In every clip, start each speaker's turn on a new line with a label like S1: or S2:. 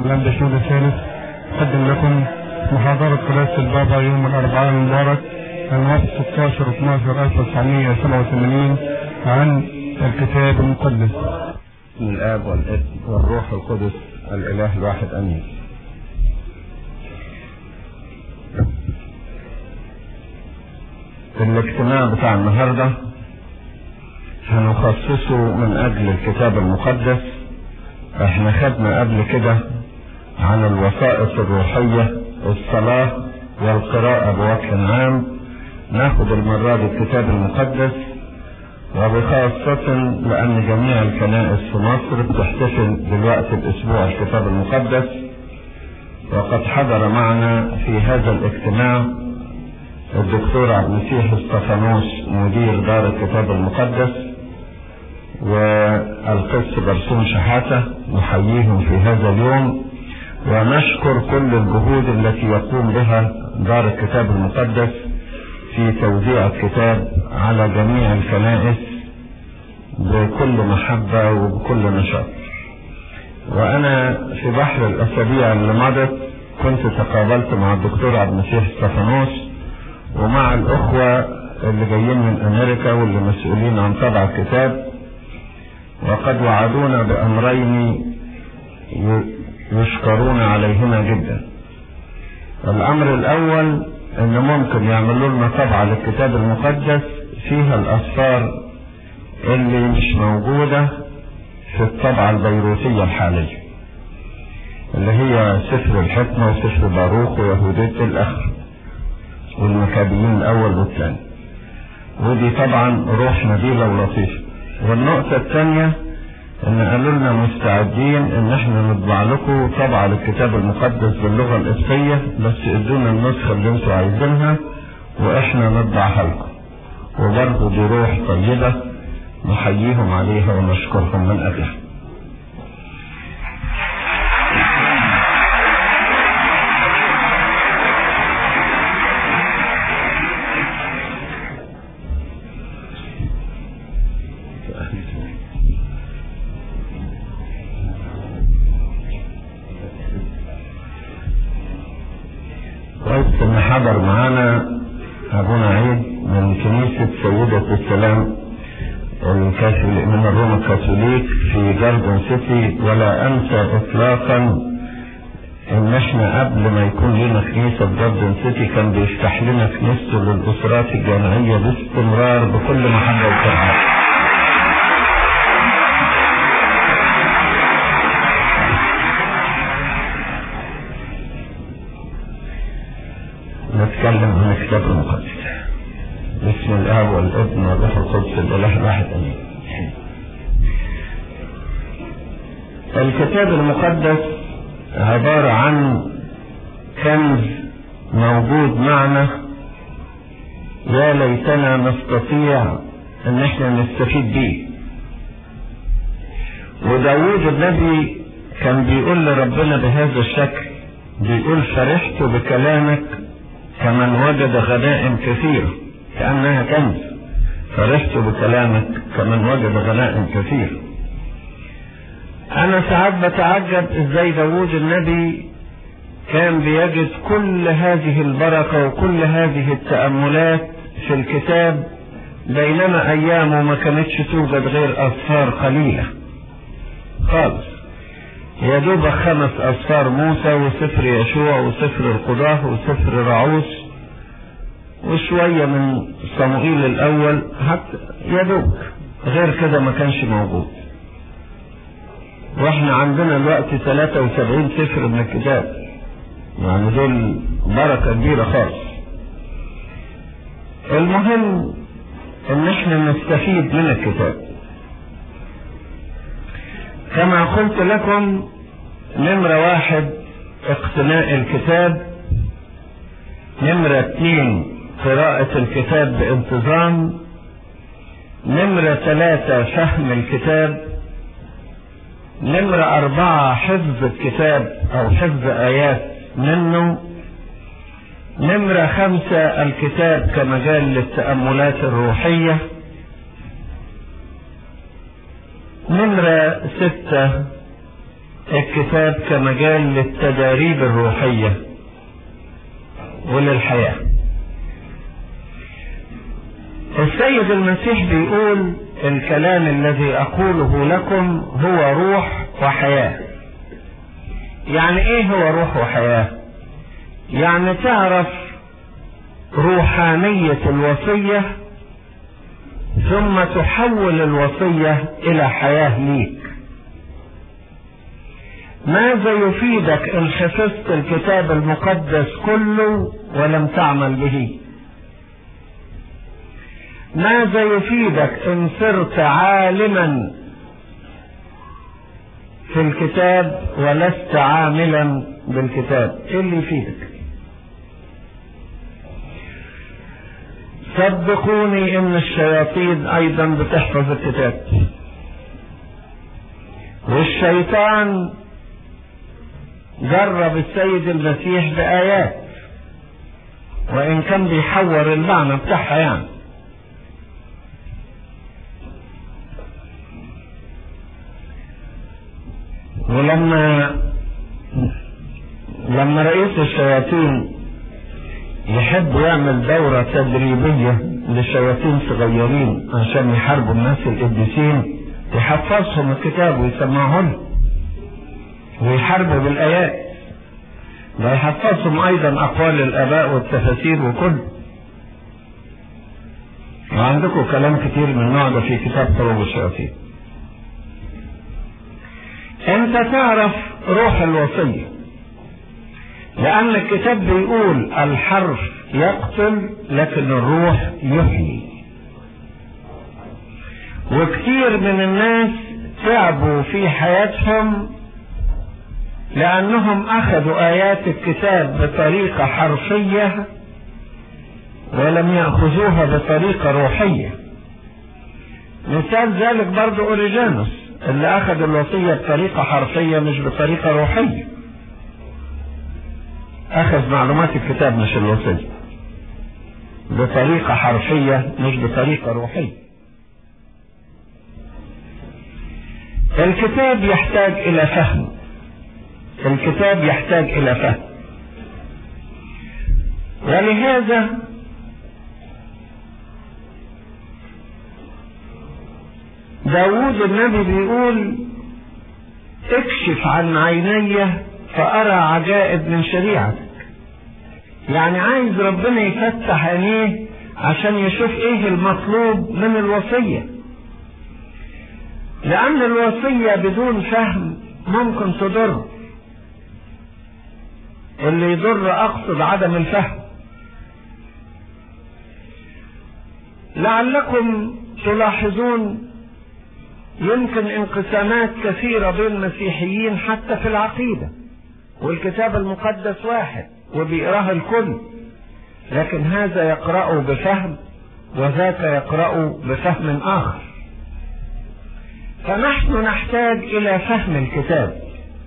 S1: الأندشود الثالث أقدم لكم محاضرة قداسة البابا يوم الأربعاء المبارك الموافق 16 12 1987 عن الكتاب المقدس.
S2: من الآب والابن والروح القدس الإله الواحد أمين. الاجتماع بتاع النهارده هنخصصه من أجل الكتاب المقدس احنا خدنا قبل كده عن الوسائط الروحية الصلاة والقراءة بوجه عام ناخد المرة دي الكتاب المقدس وبخاصة لأن جميع الكنائس في مصر بتحتفل دلوقتي بأسبوع الكتاب المقدس وقد حضر معنا في هذا الاجتماع الدكتور عبد المسيح استفانوس مدير دار الكتاب المقدس والقس برسوم شحاتة نحييهم في هذا اليوم ونشكر كل الجهود التي يقوم بها دار الكتاب المقدس في توزيع الكتاب على جميع الكنائس بكل محبة وبكل نشاط وأنا في بحر الأسابيع اللي مضت كنت تقابلت مع الدكتور عبد المسيح استفانوس ومع الأخوة اللي جايين من أمريكا واللي مسؤولين عن طبع الكتاب وقد وعدونا بأمرين يشكرون عليهما جدا الأمر الأول أن ممكن يعملوا لنا طبعة للكتاب المقدس فيها الأسفار اللي مش موجودة في الطبعة البيروتية الحالية اللي هي سفر الحكمة وسفر باروخ ويهودية الآخر والمكابيين الأول والثاني ودي طبعا روح نبيلة ولطيفة والنقطة الثانية ان قالوا لنا مستعدين ان احنا نطبع لكم طبعة للكتاب المقدس باللغة القبطية بس ادونا النسخة اللي انتوا عايزينها واحنا نطبعها لكم وبرضه دي روح طيبة نحييهم عليها ونشكرهم من اجلها كويس ان حضر معانا ابونا عيد من كنيسة سيدة السلام الكاثوليك من الروم الكاثوليك في جاردن سيتي ولا انسى اطلاقا ان احنا قبل ما يكون لنا كنيسة في جاردن سيتي كان بيفتح لنا كنيسته للاسرات الجامعية باستمرار بكل محبة وكرامة نتكلم عن الكتاب المقدس باسم الاب والابن والروح القدس الاله الواحد امين الكتاب المقدس عبارة عن كنز موجود معنا يا ليتنا نستطيع ان احنا نستفيد بيه وداود النبي كان بيقول لربنا بهذا الشكل بيقول فرحت بكلامك كمن وجد غنائم كثيرة كأنها كنز فرحت بكلامك كمن وجد غنائم كثيرة أنا ساعات بتعجب إزاي داوود النبي كان بيجد كل هذه البركة وكل هذه التأملات في الكتاب بينما أيامه ما كانتش توجد غير أسفار قليلة خالص يا دوب خمس أسفار موسى وسفر يشوع وسفر القضاة وسفر رعوس وشوية من صموئيل الأول حتى يا دوب غير كده ما كانش موجود واحنا عندنا الوقت 73 سفر من الكتاب يعني دول بركة كبيرة خالص المهم ان احنا نستفيد من الكتاب كما قلت لكم نمرة واحد اقتناء الكتاب نمرة اثنين قراءة الكتاب بانتظام نمرة ثلاثة فهم الكتاب نمرة أربعة حفظ الكتاب أو حفظ آيات منه نمرة خمسة الكتاب كمجال للتأملات الروحية نمرة ستة الكتاب كمجال للتداريب الروحية وللحياة السيد المسيح بيقول الكلام الذي أقوله لكم هو روح وحياة يعني ايه هو روح وحياة يعني تعرف روحانية الوصية ثم تحول الوصية الى حياة ليك ماذا يفيدك ان حفظت الكتاب المقدس كله ولم تعمل به ماذا يفيدك ان صرت عالما في الكتاب ولست عاملا بالكتاب ايه اللي يفيدك صدقوني ان الشياطين ايضا بتحفظ الكتاب والشيطان جرب السيد المسيح بآيات وإن كان بيحور المعنى بتاعها يعني ولما لما رئيس الشياطين يحب يعمل دورة تدريبية لشياطين صغيرين عشان يحاربوا الناس القديسين يحفظهم الكتاب ويسمعهم ويحاربوا بالآيات ده يحفظهم أيضا أقوال الآباء والتفاسير وكل وعندكم كلام كتير من النوع ده في كتاب طرق الشياطين انت تعرف روح الوصية لان الكتاب بيقول الحرف يقتل لكن الروح يحيي وكتير من الناس تعبوا في حياتهم لانهم اخذوا ايات الكتاب بطريقة حرفية ولم يأخذوها بطريقة روحية مثال ذلك برضو اوريجانوس اللي اخذ الوصية بطريقة حرفية مش بطريقة روحية اخذ معلومات الكتاب مش الوصية بطريقة حرفية مش بطريقة روحية الكتاب يحتاج الى فهم الكتاب يحتاج الى فهم ولهذا داود النبي بيقول اكشف عن عيني فأرى عجائب من شريعتك يعني عايز ربنا يفتح عينيه عشان يشوف ايه المطلوب من الوصية لأن الوصية بدون فهم ممكن تضر اللي يضر أقصد عدم الفهم لعلكم تلاحظون يمكن انقسامات كثيرة بين المسيحيين حتى في العقيدة والكتاب المقدس واحد وبيقراه الكل لكن هذا يقرأه بفهم وذاك يقرأه بفهم آخر فنحن نحتاج إلى فهم الكتاب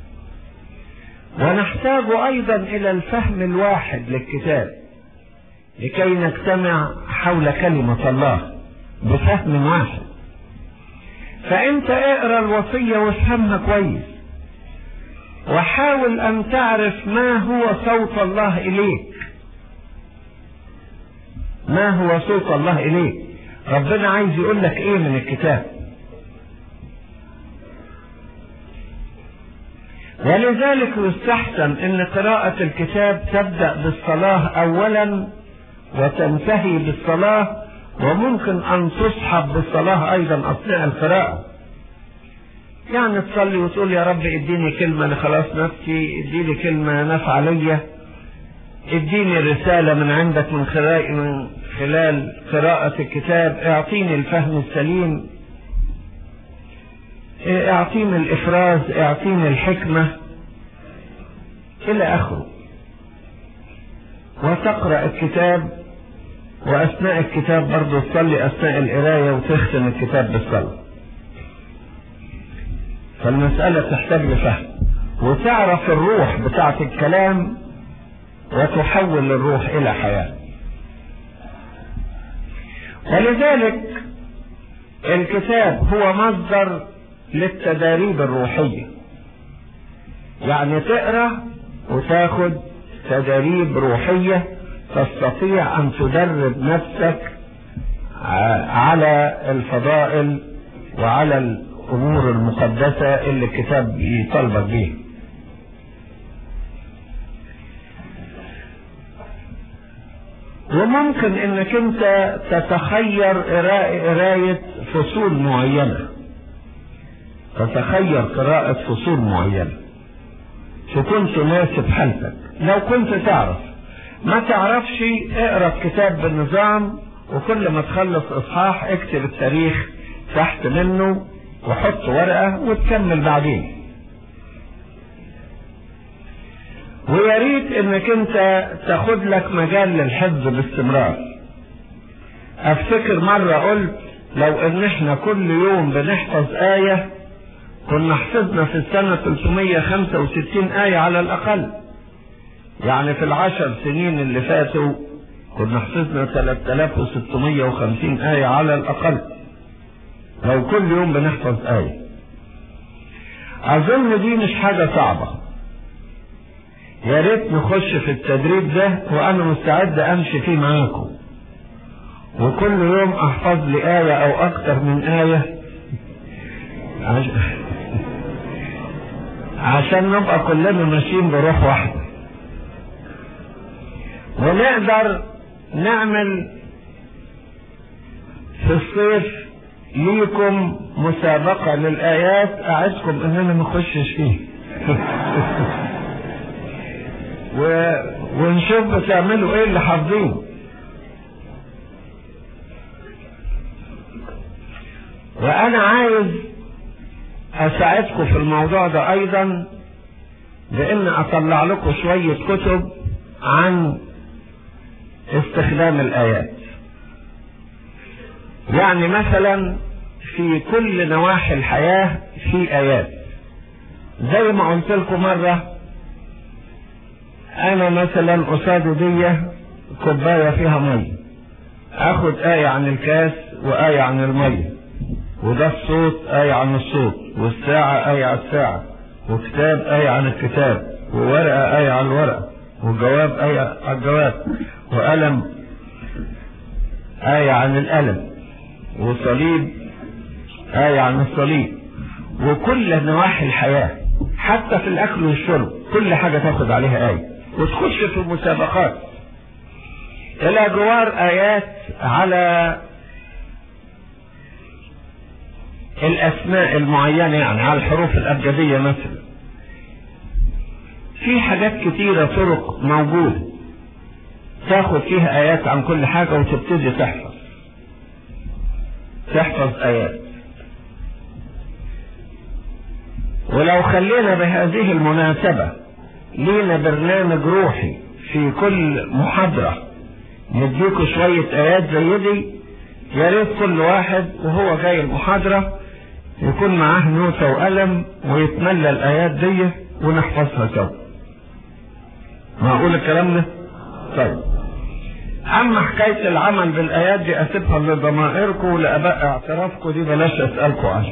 S2: ونحتاج أيضا إلى الفهم الواحد للكتاب لكي نجتمع حول كلمة الله بفهم واحد فانت اقرا الوصيه وافهمها كويس وحاول ان تعرف ما هو صوت الله اليك ما هو صوت الله اليك ربنا عايز يقول لك ايه من الكتاب ولذلك يستحسن ان قراءة الكتاب تبدأ بالصلاة اولا وتنتهي بالصلاة وممكن ان تصحب بالصلاة ايضا اثناء القراءة يعني تصلي وتقول يا رب اديني كلمة لخلاص نفسي اديني كلمة نافعة ليا اديني رسالة من عندك من خلال من خلال قراءة الكتاب اعطيني الفهم السليم اعطيني الافراز اعطيني الحكمة الى اخره وتقرأ الكتاب واثناء الكتاب برضه تصلي اثناء القراية وتختم الكتاب بالصلاة فالمسألة تحتاج لفهم وتعرف الروح بتاعة الكلام وتحول الروح الى حياة ولذلك الكتاب هو مصدر للتداريب الروحية يعني تقرا وتاخد تدريب روحية تستطيع ان تدرب نفسك على الفضائل وعلى الامور المقدسة اللي الكتاب يطالبك بيها وممكن انك انت تتخير قراية فصول معينة تتخير قراءة فصول معينة تكون تناسب حالتك لو كنت تعرف ما تعرفش اقرا الكتاب بالنظام وكل ما تخلص اصحاح اكتب التاريخ تحت منه وحط ورقة وتكمل بعدين ويا ريت انك انت تاخد لك مجال للحفظ باستمرار افتكر مرة قلت لو ان احنا كل يوم بنحفظ آية كنا حفظنا في السنة 365 آية على الأقل يعني في العشر سنين اللي فاتوا كنا حفظنا 3650 آية على الأقل لو كل يوم بنحفظ آية أظن دي مش حاجة صعبة يا ريت نخش في التدريب ده وأنا مستعد أمشي فيه معاكم وكل يوم أحفظ لي آية أو أكتر من آية عشان نبقى كلنا ماشيين بروح واحدة ونقدر نعمل في الصيف ليكم مسابقة للآيات أعدكم إننا ما نخشش فيه و... ونشوف بتعملوا إيه اللي حافظينه وأنا عايز أساعدكم في الموضوع ده أيضا بإن أطلع لكم شوية كتب عن استخدام الآيات يعني مثلا في كل نواحي الحياة في آيات زي ما قلت لكم مرة أنا مثلا قصاد دي كوباية فيها مية آخد آية عن الكاس وآية عن المية وده الصوت آية عن الصوت والساعة آية عن الساعة وكتاب آية عن الكتاب وورقة آية عن الورقة وجواب آية عن الجواب وقلم آية عن القلم وصليب آية عن الصليب وكل نواحي الحياة حتى في الأكل والشرب كل حاجة تاخد عليها آية وتخش في المسابقات إلى جوار آيات على الأسماء المعينة يعني على الحروف الأبجدية مثلا في حاجات كتيرة طرق موجودة تاخد فيها آيات عن كل حاجة وتبتدي تحفظ تحفظ آيات ولو خلينا بهذه المناسبة لينا برنامج روحي في كل محاضرة نديكوا شوية آيات زي دي يا ريت كل واحد وهو جاي المحاضرة يكون معاه نوتة وقلم ويتملى الآيات دي ونحفظها سوا معقول الكلام ده؟ طيب أما حكاية العمل بالآيات دي أسيبها لضمائركم ولآباء اعترافكم دي بلاش أسألكم عنها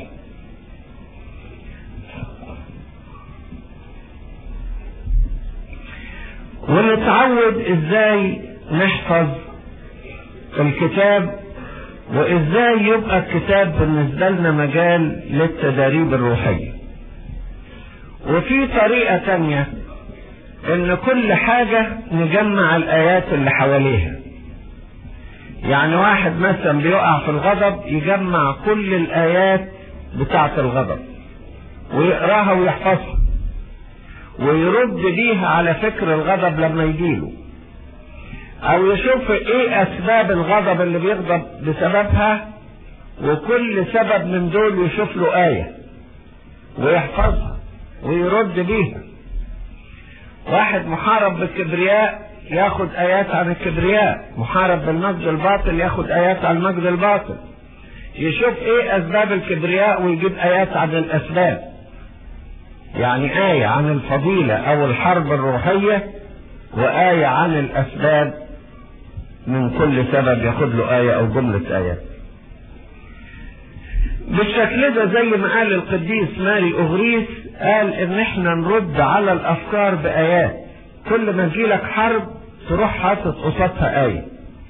S2: ونتعود ازاي نحفظ الكتاب وازاي يبقى الكتاب بالنسبة لنا مجال للتداريب الروحية وفي طريقة تانية ان كل حاجة نجمع الايات اللي حواليها يعني واحد مثلا بيقع في الغضب يجمع كل الايات بتاعة الغضب ويقراها ويحفظها ويرد بيها على فكر الغضب لما يجيله او يشوف ايه اسباب الغضب اللي بيغضب بسببها وكل سبب من دول يشوف له آية ويحفظها ويرد بيها واحد محارب بالكبرياء ياخد آيات عن الكبرياء محارب بالمجد الباطل ياخد آيات عن المجد الباطل يشوف ايه اسباب الكبرياء ويجيب آيات عن الاسباب يعني آية عن الفضيلة أو الحرب الروحية وآية عن الأسباب من كل سبب ياخد له آية أو جملة آيات بالشكل ده زي ما قال القديس ماري أغريس قال ان احنا نرد على الافكار بايات كل ما يجيلك حرب تروح حاطط قصادها ايه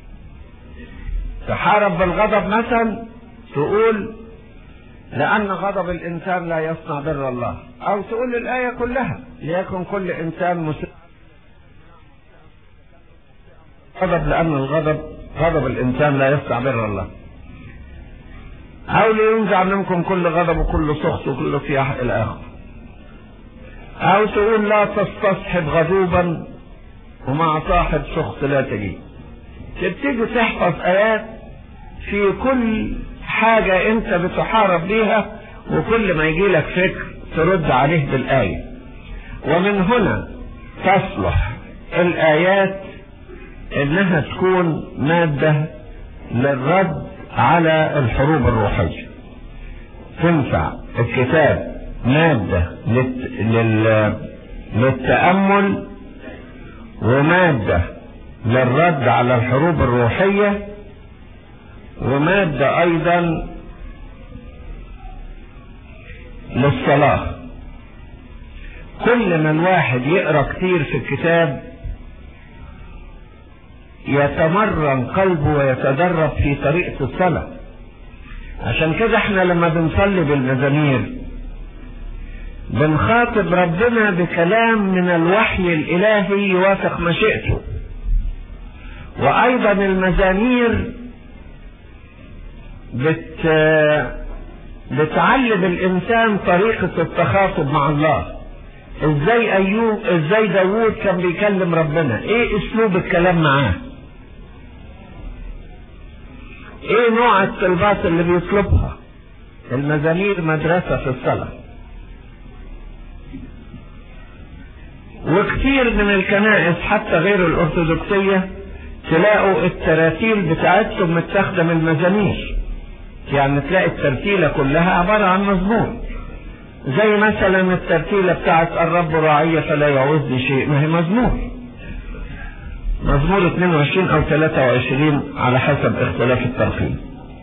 S2: تحارب بالغضب مثلا تقول لأن غضب الإنسان لا يصنع بر الله أو تقول الآية كلها ليكن كل إنسان مسلم غضب لأن الغضب غضب الإنسان لا يصنع بر الله أو لينزع منكم كل غضب وكل سخط وكل صياح إلى آخره أو تقول لا تستصحب غضوبا ومع صاحب سخط لا تجي تبتدي تحفظ آيات في كل حاجة أنت بتحارب بيها وكل ما يجي لك فكر ترد عليه بالآية ومن هنا تصلح الآيات إنها تكون مادة للرد على الحروب الروحية تنفع الكتاب مادة للت... لل... للتأمل ومادة للرد على الحروب الروحية ومادة أيضا للصلاة كل ما الواحد يقرأ كتير في الكتاب يتمرن قلبه ويتدرب في طريقة الصلاة عشان كده احنا لما بنصلي بالمزامير بنخاطب ربنا بكلام من الوحي الإلهي يوافق مشيئته وأيضا المزامير بت بتعلم الإنسان طريقة التخاطب مع الله ازاي ايوب ازاي داوود كان بيكلم ربنا ايه اسلوب الكلام معاه ايه نوع الطلبات اللي بيطلبها المزامير مدرسة في الصلاة وكثير من الكنائس حتى غير الارثوذكسية تلاقوا التراتيل بتاعتهم متاخده من المزامير يعني تلاقي الترتيلة كلها عبارة عن مزمور زي مثلا الترتيلة بتاعت الرب راعية فلا يعوزني شيء ما هي مزمور مزمور 22 او 23 على حسب اختلاف الترقيم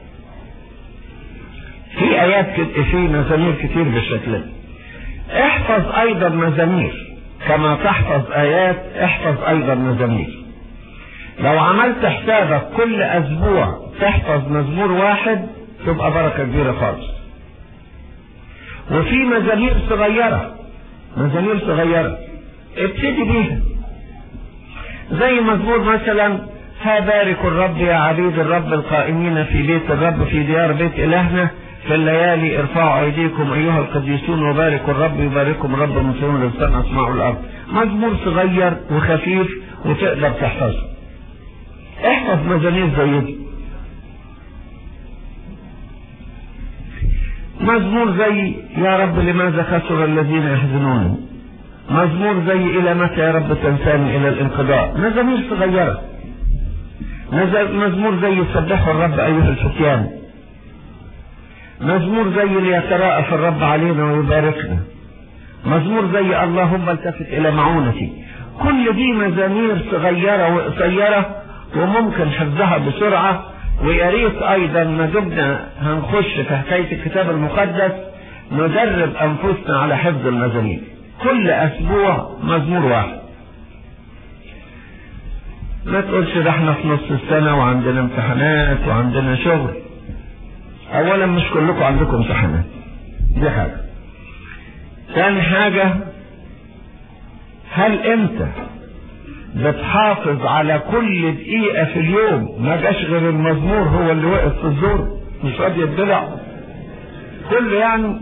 S2: في ايات كت... في مزامير كتير بالشكل ده احفظ ايضا مزامير كما تحفظ ايات احفظ ايضا مزامير لو عملت حسابك كل اسبوع تحفظ مزمور واحد تبقى بركة كبيرة خالص وفي مزامير صغيرة مزامير صغيرة ابتدي بيها زي مزمور مثلا ها بارك الرب يا عبيد الرب القائمين في بيت الرب في ديار بيت إلهنا في الليالي ارفعوا أيديكم أيها القديسون وباركوا الرب يبارككم الرب من سنون السماء اسمعوا الأرض مزمور صغير وخفيف وتقدر تحفظه احفظ مزامير زي دي مزمور زي يا رب لماذا خسر الذين يحزنون مزمور زي الى متى يا رب تنساني الى الانقضاء مزامير صغيرة مزمور زي سبحوا الرب ايها الفتيان مزمور زي ليتراءف الرب علينا ويباركنا مزمور زي اللهم التفت الى معونتي كل دي مزامير صغيرة وقصيرة وممكن حفظها بسرعة ويا ريت ايضا ما دمنا هنخش في حكايه الكتاب المقدس ندرب انفسنا على حفظ المزامير كل اسبوع مزمور واحد ما تقولش ده احنا في نص السنه وعندنا امتحانات وعندنا شغل اولا مش كلكم عندكم امتحانات دي حاجه ثاني حاجه هل انت بتحافظ على كل دقيقة في اليوم ما جاش غير المزمور هو اللي وقف في الزور مش راضي يتبلع كله يعني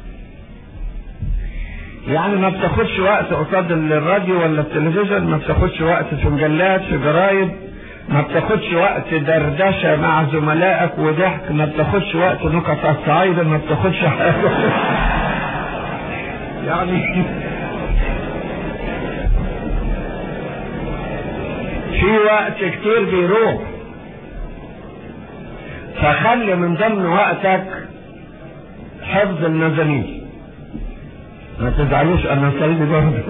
S2: يعني ما بتاخدش وقت قصاد الراديو ولا التلفزيون ما بتاخدش وقت في مجلات في جرايد ما بتاخدش وقت دردشة مع زملائك وضحك ما بتاخدش وقت نكت على الصعايدة ما بتاخدش حاجة يعني في وقت كتير بيروح فخلي من ضمن وقتك حفظ المزامير ما تزعلوش انا صلي برضه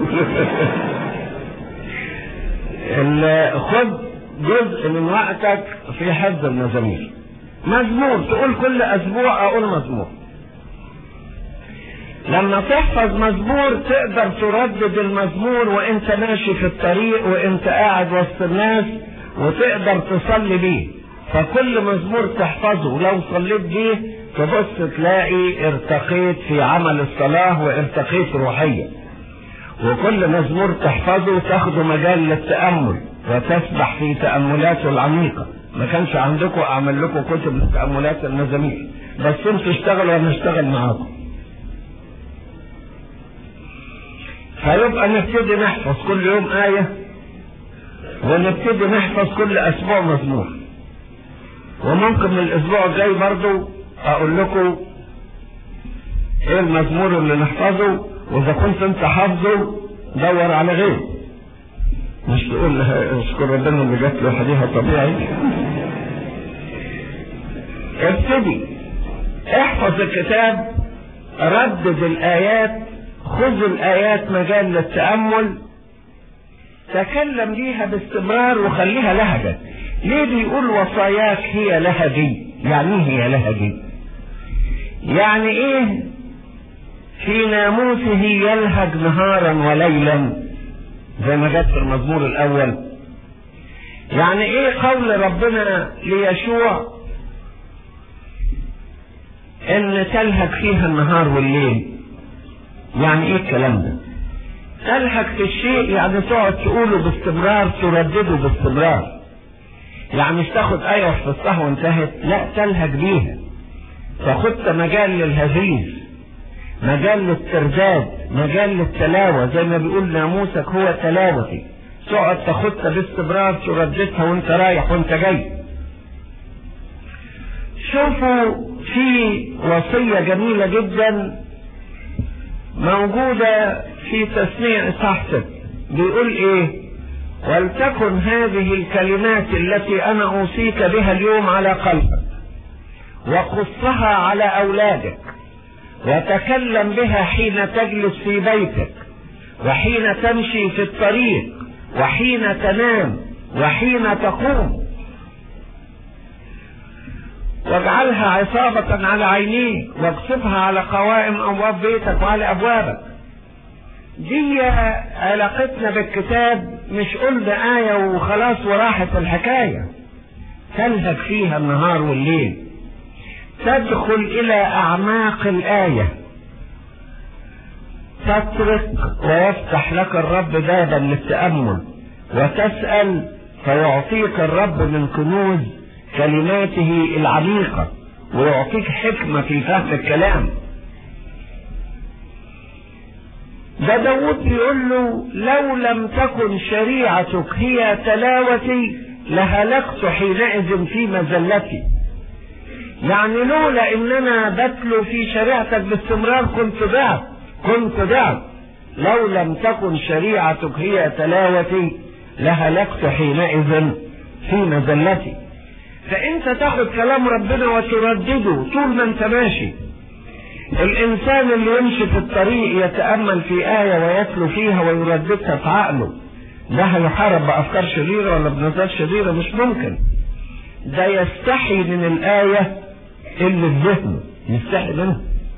S2: خد جزء من وقتك في حفظ المزامير مزمور تقول كل اسبوع اقول مزمور لما تحفظ مزمور تقدر تردد المزمور وانت ماشي في الطريق وانت قاعد وسط الناس وتقدر تصلي بيه فكل مزمور تحفظه لو صليت بيه تبص تلاقي ارتقيت في عمل الصلاة وارتقيت روحيا وكل مزمور تحفظه تاخده مجال للتأمل وتسبح في تأملاته العميقة ما كانش عندكم اعمل لكم كتب لتأملات المزامير بس انتوا اشتغلوا وانا اشتغل معاكم فيبقى نبتدي نحفظ كل يوم آية ونبتدي نحفظ كل أسبوع مزمور وممكن من الأسبوع الجاي برضو أقول لكم إيه المزمور اللي نحفظه وإذا كنت أنت حافظه دور على غيره مش تقول اشكر ربنا اللي جات له حديها طبيعي ابتدي احفظ الكتاب ردد الآيات خذ الآيات مجال للتأمل تكلم ليها باستمرار وخليها لهجة ليه بيقول وصاياك هي لهجي يعني ايه هي لهجي يعني ايه في ناموسه يلهج نهارا وليلا زي ما جت في المزمور الاول يعني ايه قول ربنا ليشوع ان تلهج فيها النهار والليل يعني ايه الكلام ده تلهج في الشيء يعني تقعد تقوله باستمرار تردده باستمرار يعني مش تاخد ايه وحفظتها وانتهت لا تلهج بيها فخدت مجال للهزيز مجال للترداد مجال للتلاوة زي ما بيقول ناموسك هو تلاوتي تقعد تاخدها باستمرار ترددها وانت رايح وانت جاي شوفوا في وصية جميلة جدا موجودة في تسميع إصحاح ست بيقول إيه ولتكن هذه الكلمات التي أنا أوصيك بها اليوم على قلبك وقصها على أولادك وتكلم بها حين تجلس في بيتك وحين تمشي في الطريق وحين تنام وحين تقوم واجعلها عصابة على عينيك واكتبها على قوائم أبواب بيتك وعلى أبوابك دي علاقتنا بالكتاب مش قلنا آية وخلاص وراحت الحكاية تلهج فيها النهار والليل تدخل إلى أعماق الآية تطرق ويفتح لك الرب بابا للتأمل وتسأل فيعطيك الرب من كنوز كلماته العميقة ويعطيك حكمة في فهم الكلام ده داود بيقول له لو لم تكن شريعتك هي تلاوتي لهلكت حينئذ في مزلتي يعني لولا ان انا بتلو في شريعتك باستمرار كنت ضعت كنت ضعت لو لم تكن شريعتك هي تلاوتي لهلكت حينئذ في مزلتي فانت تاخد كلام ربنا وتردده طول ما انت ماشي الانسان اللي يمشي في الطريق يتامل في ايه ويتلو فيها ويرددها في عقله ده هيحارب بافكار شريره ولا بنظر شريره مش ممكن ده يستحي من الايه اللي في ذهنه يستحي منها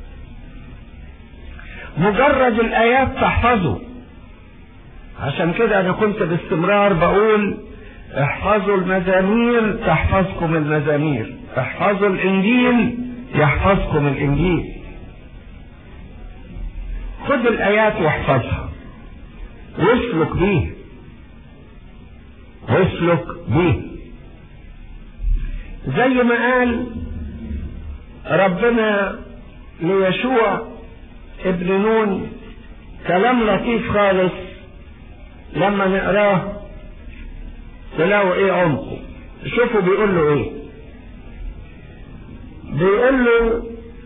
S2: مجرد الايات تحفظه عشان كده انا كنت باستمرار بقول احفظوا المزامير تحفظكم المزامير احفظوا الانجيل يحفظكم الانجيل خد الايات واحفظها واسلك بيه واسلك بيه زي ما قال ربنا ليشوع ابن نون كلام لطيف خالص لما نقراه تلاقوا ايه عمقه شوفوا بيقول له ايه بيقول له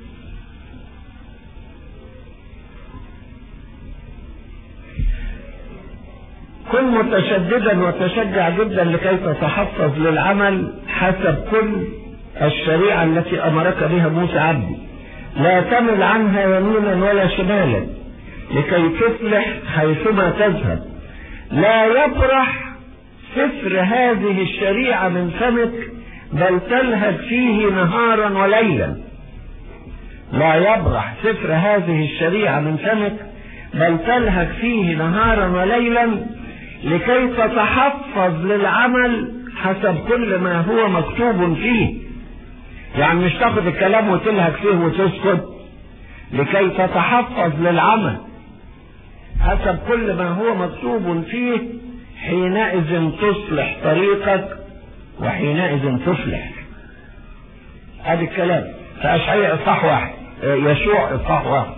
S2: كن متشددا وتشجع جدا لكي تتحفظ للعمل حسب كل الشريعة التي أمرك بها موسى عبدي لا تمل عنها يمينا ولا شمالا لكي تفلح حيثما تذهب لا يبرح سفر هذه الشريعة من فمك بل تلهج فيه نهارا وليلا لا يبرح سفر هذه الشريعة من فمك بل تلهك فيه نهارا وليلا لكي تتحفظ للعمل حسب كل ما هو مكتوب فيه يعني مش تاخد الكلام وتلهك فيه وتسكت لكي تتحفظ للعمل حسب كل ما هو مكتوب فيه حينئذ تصلح طريقك وحينئذ تفلح هذا الكلام فأشعية إصحاح واحد يشوع إصحاح واحد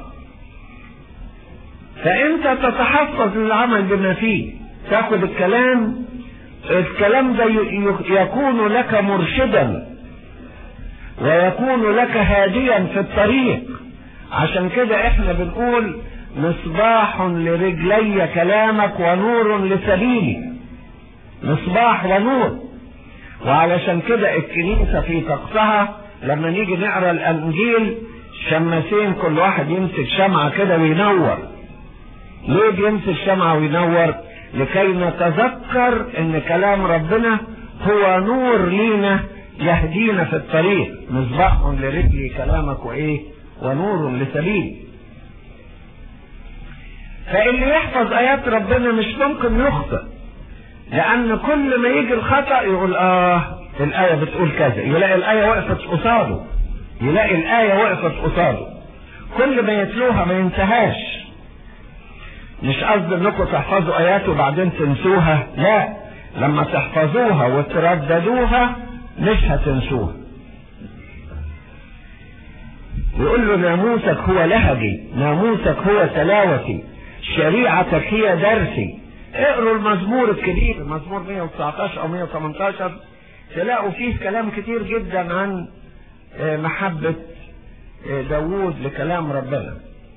S2: فأنت تتحفظ للعمل بما فيه تاخد الكلام الكلام ده يكون لك مرشدا ويكون لك هاديا في الطريق عشان كده احنا بنقول مصباح لرجلي كلامك ونور لسبيلي مصباح ونور وعلشان كده الكنيسة في طقسها لما نيجي نقرا الانجيل شماسين كل واحد يمسك شمعة كده وينور ليه بيمسك شمعة وينور لكي نتذكر ان كلام ربنا هو نور لينا يهدينا في الطريق مصباح لرجلي كلامك وايه ونور لسبيل فاللي يحفظ ايات ربنا مش ممكن يخطئ لان كل ما يجي الخطأ يقول اه الاية بتقول كذا يلاقي الاية وقفت قصاده يلاقي الاية وقفت قصاده كل ما يتلوها ما ينتهاش مش قصدي انكم تحفظوا ايات وبعدين تنسوها لا لما تحفظوها وترددوها مش هتنسوها يقول له ناموسك هو لهجي ناموسك هو تلاوتي شريعتك هي درسي اقروا المزمور الكبير مزمور 119 او 118 تلاقوا فيه كلام كتير جدا عن محبة داوود لكلام ربنا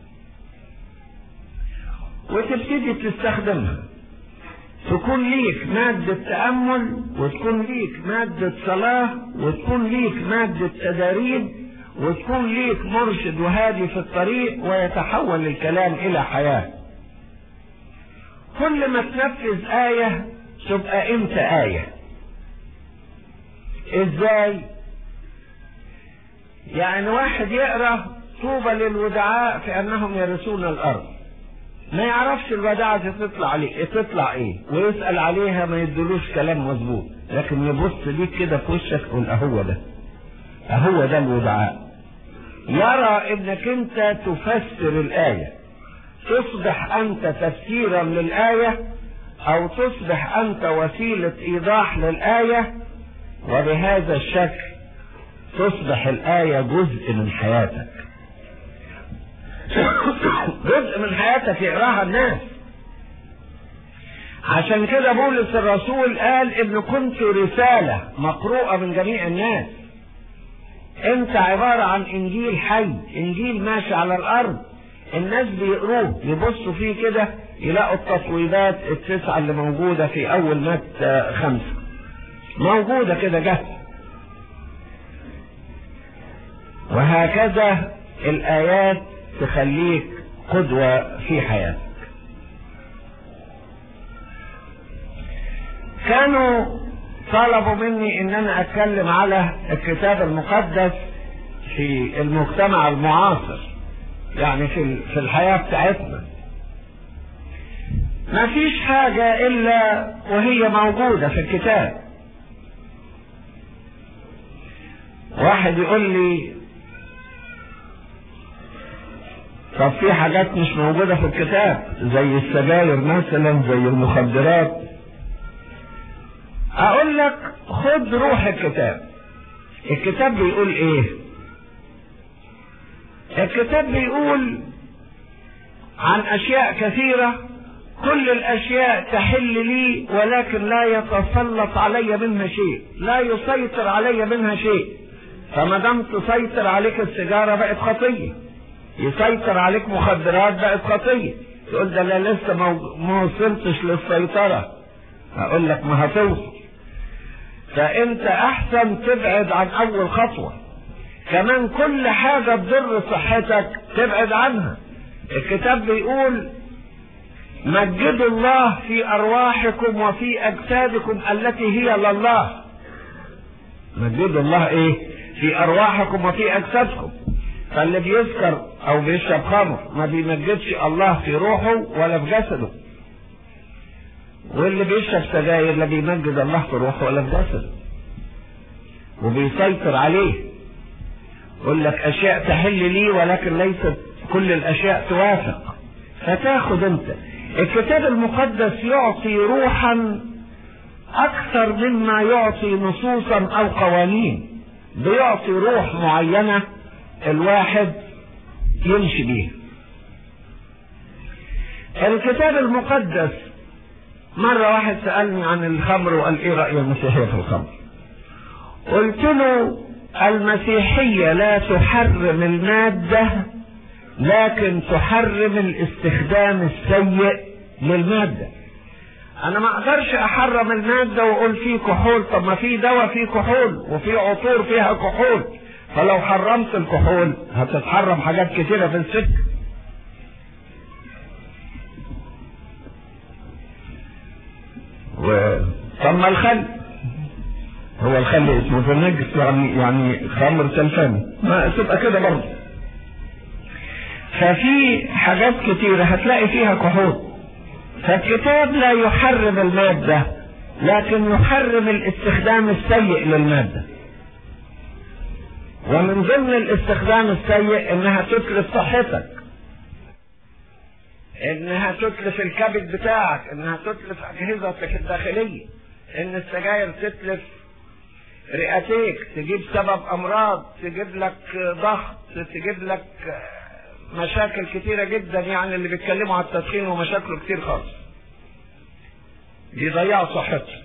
S2: وتبتدي تستخدمها تكون ليك مادة تأمل وتكون ليك مادة صلاة وتكون ليك مادة تداريب وتكون ليك مرشد وهادي في الطريق ويتحول الكلام إلى حياة كل ما تنفذ آية تبقى أنت آية إزاي؟ يعني واحد يقرأ طوبى للودعاء في أنهم يرثون الأرض ما يعرفش الوداعة دي تطلع عليه تطلع ايه ويسأل عليها ما يدلوش كلام مظبوط لكن يبص ليك كده في وشك يقول اهو ده اهو ده الودعاء يرى انك انت تفسر الآية تصبح انت تفسيرا للآية او تصبح انت وسيلة ايضاح للآية وبهذا الشكل تصبح الآية جزء من حياتك جزء من حياتك يقراها الناس عشان كده بولس الرسول قال ان كنت رسالة مقروءة من جميع الناس انت عبارة عن انجيل حي انجيل ماشي على الارض الناس بيقروه يبصوا فيه كده يلاقوا التصويبات التسعة اللي موجودة في اول متى خمسة موجودة كده جاهزة وهكذا الايات تخليك قدوة في حياتك كانوا طلبوا مني ان انا اتكلم على الكتاب المقدس في المجتمع المعاصر يعني في في الحياة بتاعتنا ما فيش حاجة الا وهي موجودة في الكتاب واحد يقول لي طب في حاجات مش موجودة في الكتاب زي السجاير مثلا زي المخدرات اقول لك خد روح الكتاب الكتاب بيقول ايه الكتاب بيقول عن اشياء كثيرة كل الاشياء تحل لي ولكن لا يتسلط علي منها شيء لا يسيطر علي منها شيء فما دام تسيطر عليك السيجارة بقت خطيه يسيطر عليك مخدرات بقت خطية تقول ده لا لسه ما وصلتش للسيطرة اقول لك ما هتوصل فانت احسن تبعد عن اول خطوة كمان كل حاجة تضر صحتك تبعد عنها الكتاب بيقول مجدوا الله في ارواحكم وفي اجسادكم التي هي لله مجدوا الله ايه في ارواحكم وفي اجسادكم فاللي بيسكر او بيشرب خمر ما بيمجدش الله في روحه ولا في جسده واللي بيشرب سجاير لا بيمجد الله في روحه ولا في جسده وبيسيطر عليه يقول لك اشياء تحل لي ولكن ليست كل الاشياء توافق فتاخد انت الكتاب المقدس يعطي روحا اكثر مما يعطي نصوصا او قوانين بيعطي روح معينة الواحد يمشي بيها الكتاب المقدس مرة واحد سألني عن الخمر وقال ايه رأي المسيحية في الخمر قلت له المسيحية لا تحرم المادة لكن تحرم الاستخدام السيء للمادة انا ما اقدرش احرم المادة واقول فيه كحول طب ما في دواء فيه كحول وفي عطور فيها كحول فلو حرمت الكحول هتتحرم حاجات كتيرة في السكة و... طب ما الخل هو الخل اسمه فنجس يعني يعني خمر سلفاني ما تبقى كده برضه ففي حاجات كتيرة هتلاقي فيها كحول فالكتاب لا يحرم المادة لكن يحرم الاستخدام السيء للمادة ومن ضمن الاستخدام السيء انها تتلف صحتك انها تتلف الكبد بتاعك انها تتلف اجهزتك الداخلية ان السجاير تتلف رئتيك تجيب سبب امراض تجيب لك ضغط تجيب لك مشاكل كتيرة جدا يعني اللي بيتكلموا على التدخين ومشاكله كتير خالص بيضيعوا صحتهم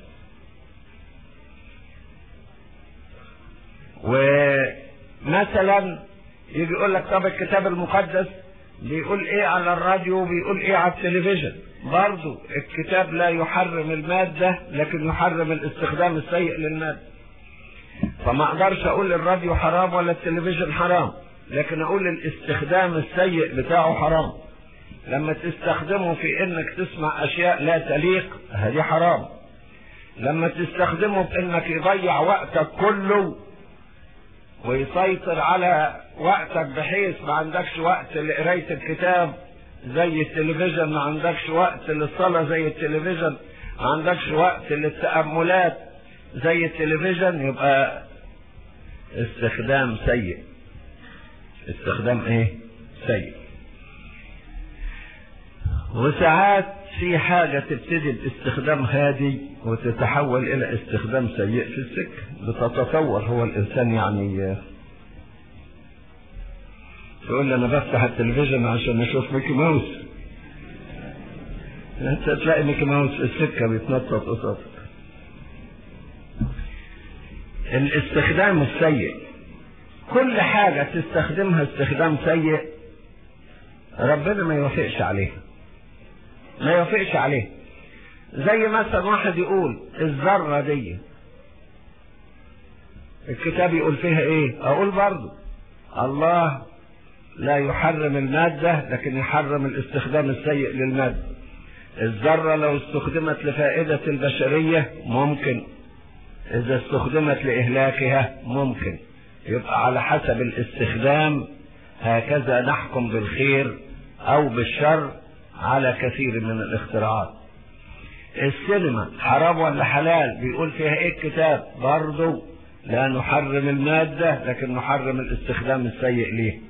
S2: ومثلا يجي يقول لك طب الكتاب المقدس بيقول ايه على الراديو بيقول ايه على التلفزيون برضو الكتاب لا يحرم المادة لكن يحرم الاستخدام السيء للمادة فما اقدرش اقول الراديو حرام ولا التلفزيون حرام لكن اقول الاستخدام السيء بتاعه حرام لما تستخدمه في انك تسمع اشياء لا تليق هذه حرام لما تستخدمه في انك يضيع وقتك كله ويسيطر على وقتك بحيث ما عندكش وقت لقراية الكتاب زي التلفزيون ما عندكش وقت للصلاة زي التلفزيون ما عندكش وقت للتأملات زي التلفزيون يبقى استخدام سيء استخدام ايه سيء وساعات في حاجة تبتدي باستخدام هادي وتتحول الى استخدام سيء في السكة بتتصور هو الانسان يعني تقول لي انا بفتح التلفزيون عشان اشوف ميكي ماوس انت تلاقي ميكي ماوس في السكة بيتنطط قصادك الاستخدام السيء كل حاجة تستخدمها استخدام سيء ربنا ما يوافقش عليها ما يوافقش عليها زي مثلا واحد يقول الذرة دي الكتاب يقول فيها ايه اقول برضو الله لا يحرم المادة لكن يحرم الاستخدام السيء للمادة الذرة لو استخدمت لفائدة البشرية ممكن اذا استخدمت لإهلاكها ممكن يبقى على حسب الاستخدام هكذا نحكم بالخير او بالشر على كثير من الاختراعات السينما حرام ولا حلال بيقول فيها ايه الكتاب برضو لا نحرم المادة لكن نحرم الاستخدام السيء ليه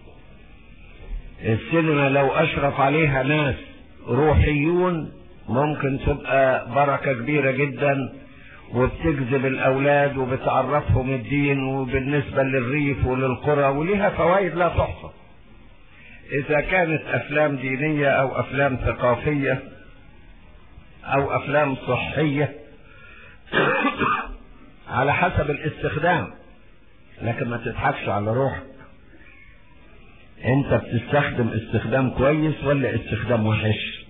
S2: السينما لو اشرف عليها ناس روحيون ممكن تبقى بركة كبيرة جدا وبتجذب الاولاد وبتعرفهم الدين وبالنسبة للريف وللقرى وليها فوائد لا تحصى اذا كانت افلام دينية او افلام ثقافية او افلام صحية على حسب الاستخدام لكن ما تضحكش على روحك انت بتستخدم استخدام كويس ولا استخدام وحش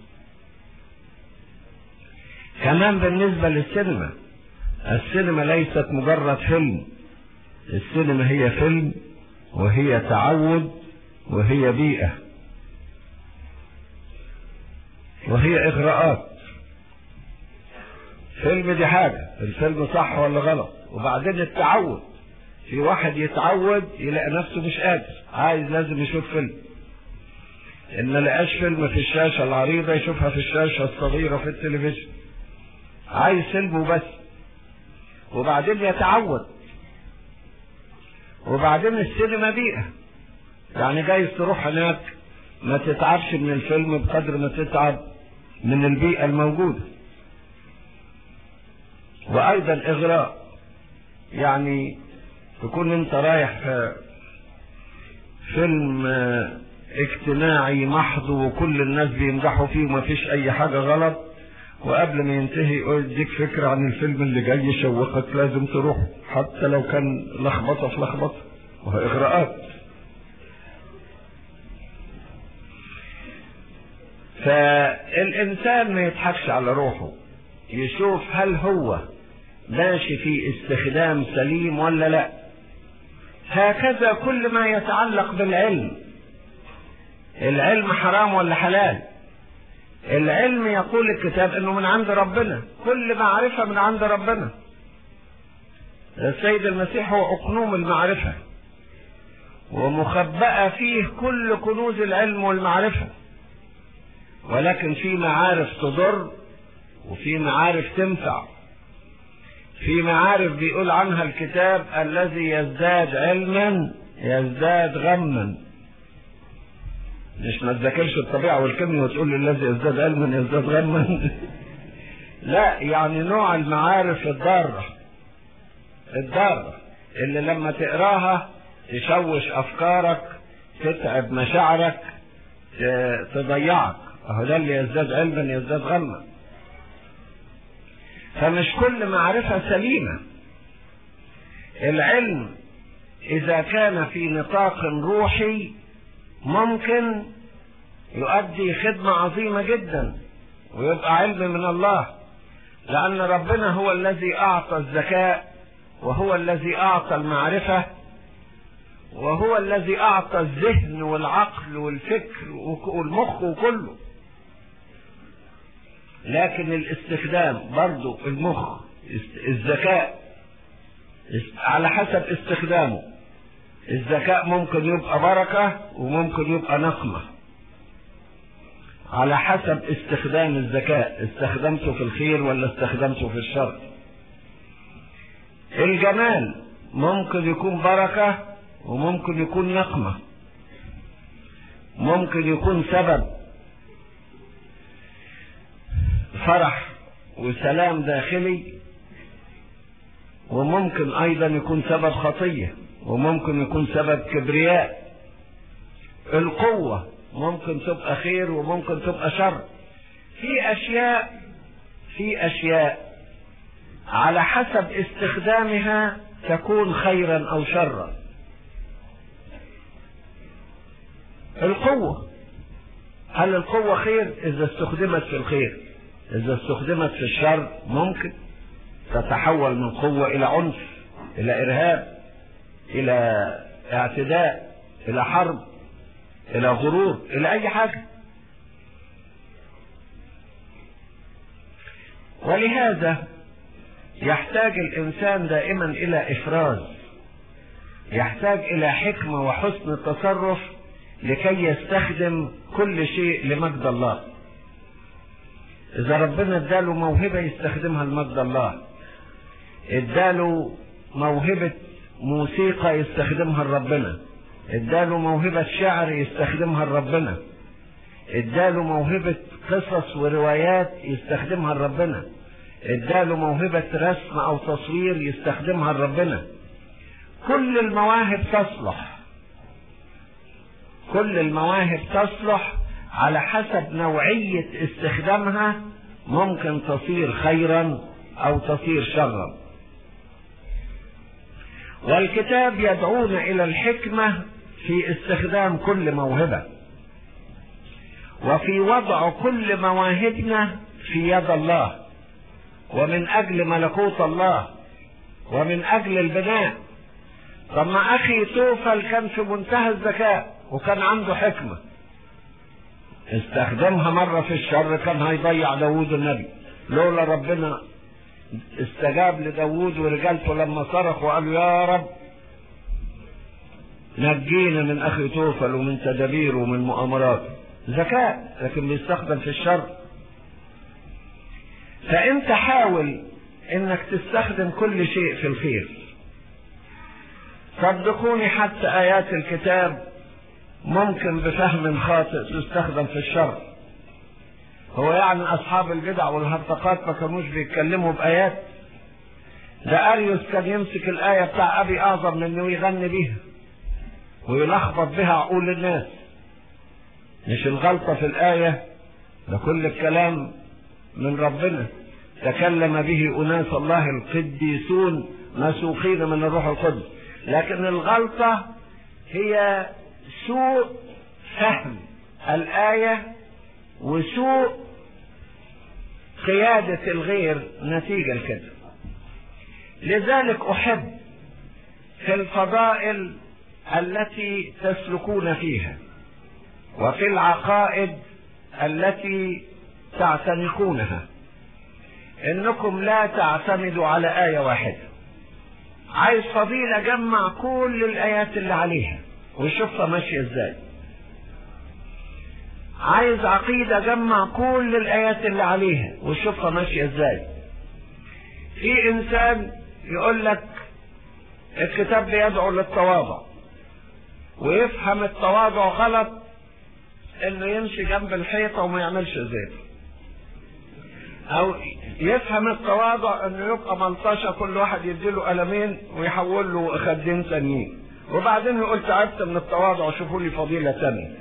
S2: كمان بالنسبة للسينما السينما ليست مجرد فيلم السينما هي فيلم وهي تعود وهي بيئة وهي إغراءات فيلم دي حاجة الفيلم صح ولا غلط وبعدين التعود في واحد يتعود يلاقي نفسه مش قادر عايز لازم يشوف فيلم ان ما لقاش فيلم في الشاشة العريضة يشوفها في الشاشة الصغيرة في التلفزيون عايز فيلم وبس وبعدين يتعود وبعدين السينما بيئة يعني جايز تروح هناك ما تتعبش من الفيلم بقدر ما تتعب من البيئة الموجودة وايضا اغراء يعني تكون انت رايح في فيلم اجتماعي محض وكل الناس بيمدحوا فيه وما فيش اي حاجة غلط وقبل ما ينتهي يديك فكرة عن الفيلم اللي جاي يشوقك لازم تروح حتى لو كان لخبطة في لخبطة وهي اغراءات فالانسان ما يضحكش على روحه يشوف هل هو ماشي في استخدام سليم ولا لا هكذا كل ما يتعلق بالعلم العلم حرام ولا حلال العلم يقول الكتاب انه من عند ربنا كل معرفة من عند ربنا السيد المسيح هو اقنوم المعرفة ومخبأة فيه كل كنوز العلم والمعرفة ولكن في معارف تضر وفي معارف تنفع في معارف بيقول عنها الكتاب الذي يزداد علما يزداد غما مش ما تذاكرش الطبيعة والكيمياء وتقول لي الذي يزداد علما يزداد غما لا يعني نوع المعارف الضارة الضارة اللي لما تقراها تشوش افكارك تتعب مشاعرك تضيعك اهو ده اللي يزداد علما يزداد غما فمش كل معرفة سليمة العلم إذا كان في نطاق روحي ممكن يؤدي خدمة عظيمة جدا ويبقى علم من الله لأن ربنا هو الذي أعطى الذكاء وهو الذي أعطى المعرفة وهو الذي أعطى الذهن والعقل والفكر والمخ وكله لكن الاستخدام برضو المخ الذكاء على حسب استخدامه الذكاء ممكن يبقى بركة وممكن يبقى نقمة على حسب استخدام الذكاء استخدمته في الخير ولا استخدمته في الشر الجمال ممكن يكون بركة وممكن يكون نقمة ممكن يكون سبب فرح وسلام داخلي وممكن ايضا يكون سبب خطية وممكن يكون سبب كبرياء القوة ممكن تبقى خير وممكن تبقى شر في اشياء في اشياء على حسب استخدامها تكون خيرا او شرا القوة هل القوة خير اذا استخدمت في الخير اذا استخدمت في الشر ممكن تتحول من قوة الى عنف الى ارهاب الى اعتداء الى حرب الى غرور الى اي حاجة ولهذا يحتاج الانسان دائما الى افراز يحتاج الى حكمة وحسن تصرف لكي يستخدم كل شيء لمجد الله اذا ربنا اداله موهبة يستخدمها لمجد الله اداله موهبة موسيقى يستخدمها لربنا اداله موهبة شعر يستخدمها لربنا اداله موهبة قصص وروايات يستخدمها لربنا اداله موهبة رسم او تصوير يستخدمها لربنا كل المواهب تصلح كل المواهب تصلح على حسب نوعية استخدامها ممكن تصير خيرا او تصير شرا والكتاب يدعونا الى الحكمة في استخدام كل موهبة وفي وضع كل مواهبنا في يد الله ومن اجل ملكوت الله ومن اجل البناء طب ما اخي توفل كان في منتهى الذكاء وكان عنده حكمة استخدمها مرة في الشر كان هيضيع داوود النبي لولا ربنا استجاب لداوود ورجالته لما صرخ وقالوا يا رب نجينا من اخي توفل ومن تدابيره ومن مؤامراته ذكاء لكن بيستخدم في الشر فانت حاول انك تستخدم كل شيء في الخير صدقوني حتى ايات الكتاب ممكن بفهم خاطئ تستخدم في الشر هو يعني اصحاب البدع والهرطقات ما كانوش بيتكلموا بايات ده اريوس كان يمسك الايه بتاع ابي اعظم منه ويغني بيها ويلخبط بها عقول الناس مش الغلطه في الايه ده كل الكلام من ربنا تكلم به اناس الله القديسون مسوقين من الروح القدس لكن الغلطه هي سوء فهم الايه وسوء قياده الغير نتيجه لكده لذلك احب في الفضائل التي تسلكون فيها وفي العقائد التي تعتنقونها انكم لا تعتمدوا على آية واحدة عايز فضيلة جمع كل الآيات اللي عليها وشوفها ماشية ازاي عايز عقيدة جمع كل الآيات اللي عليها وشوفها ماشية ازاي في إنسان يقول لك الكتاب بيدعو للتواضع ويفهم التواضع غلط انه يمشي جنب الحيطة وما يعملش زيت او يفهم التواضع انه يبقى ملطشة كل واحد يديله قلمين ويحول له خدين تانيين وبعدين يقول تعبت من التواضع وشوفوا لي فضيلة تانية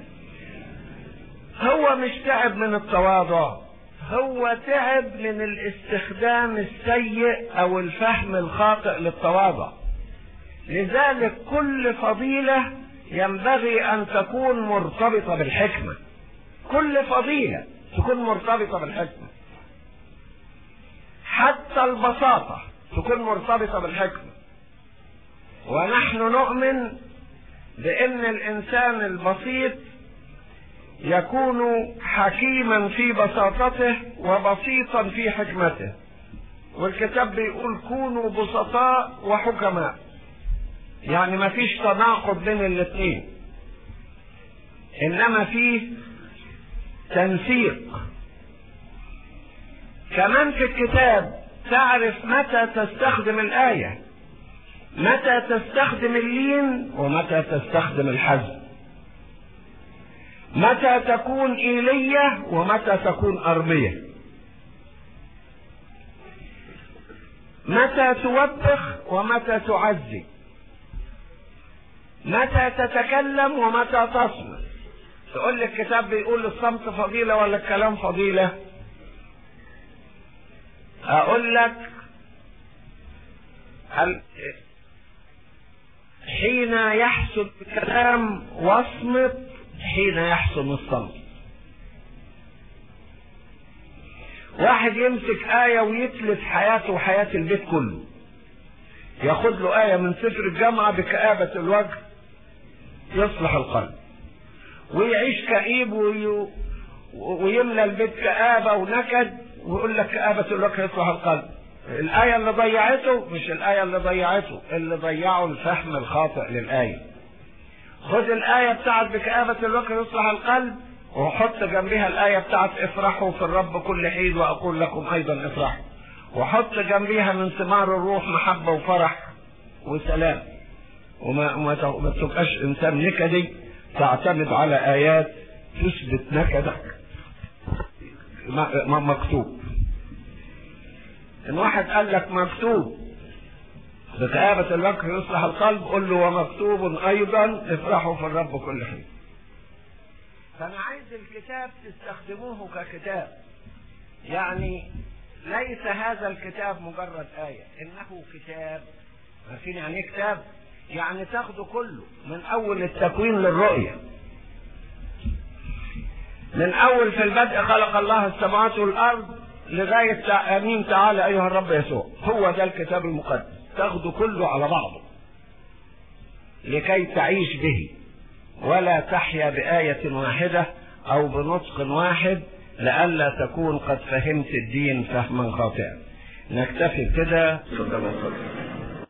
S2: هو مش تعب من التواضع هو تعب من الاستخدام السيء او الفهم الخاطئ للتواضع لذلك كل فضيلة ينبغي ان تكون مرتبطة بالحكمة كل فضيلة تكون مرتبطة بالحكمة حتى البساطة تكون مرتبطة بالحكمة ونحن نؤمن بان الانسان البسيط يكون حكيما في بساطته وبسيطا في حكمته والكتاب بيقول كونوا بسطاء وحكماء يعني ما فيش تناقض بين الاثنين انما فيه تنسيق كمان في الكتاب تعرف متى تستخدم الآية متى تستخدم اللين ومتى تستخدم الحزم متى تكون إيلية ومتى تكون أرضية متى توبخ ومتى تعزي متى تتكلم ومتى تصمت تقول لي الكتاب بيقول الصمت فضيلة ولا الكلام فضيلة اقول لك حين يحسن الكلام واصمت حين يحسن الصمت واحد يمسك آية ويتلف حياته وحياة البيت كله ياخد له آية من سفر الجامعة بكآبة الوجه يصلح القلب ويعيش كئيب وي... ويملى البيت كآبة ونكد ويقول لك كآبة الوجه يصلح القلب الآية اللي ضيعته مش الآية اللي ضيعته اللي ضيعه الفهم الخاطئ للآية خد الآية بتاعت بكآبة الوجه يصلح القلب وحط جنبها الآية بتاعت افرحوا في الرب كل حين وأقول لكم أيضا افرحوا وحط جنبها من ثمار الروح محبة وفرح وسلام وما ما ما تبقاش إنسان نكدي تعتمد على آيات تثبت نكدك مكتوب إن واحد قال لك مكتوب بكآبة الوجه يصلح القلب قل له ومكتوب أيضا افرحوا في الرب كل حين فأنا عايز الكتاب تستخدموه ككتاب يعني ليس هذا الكتاب مجرد آية إنه كتاب عارفين يعني إيه كتاب؟ يعني تاخده كله من أول التكوين للرؤية من أول في البدء خلق الله السماوات والأرض لغاية أمين تعالى أيها الرب يسوع هو ده الكتاب المقدس تاخده كله على بعضه لكي تعيش به ولا تحيا بآية واحدة أو بنطق واحد لئلا تكون قد فهمت الدين فهما خاطئا نكتفي بكده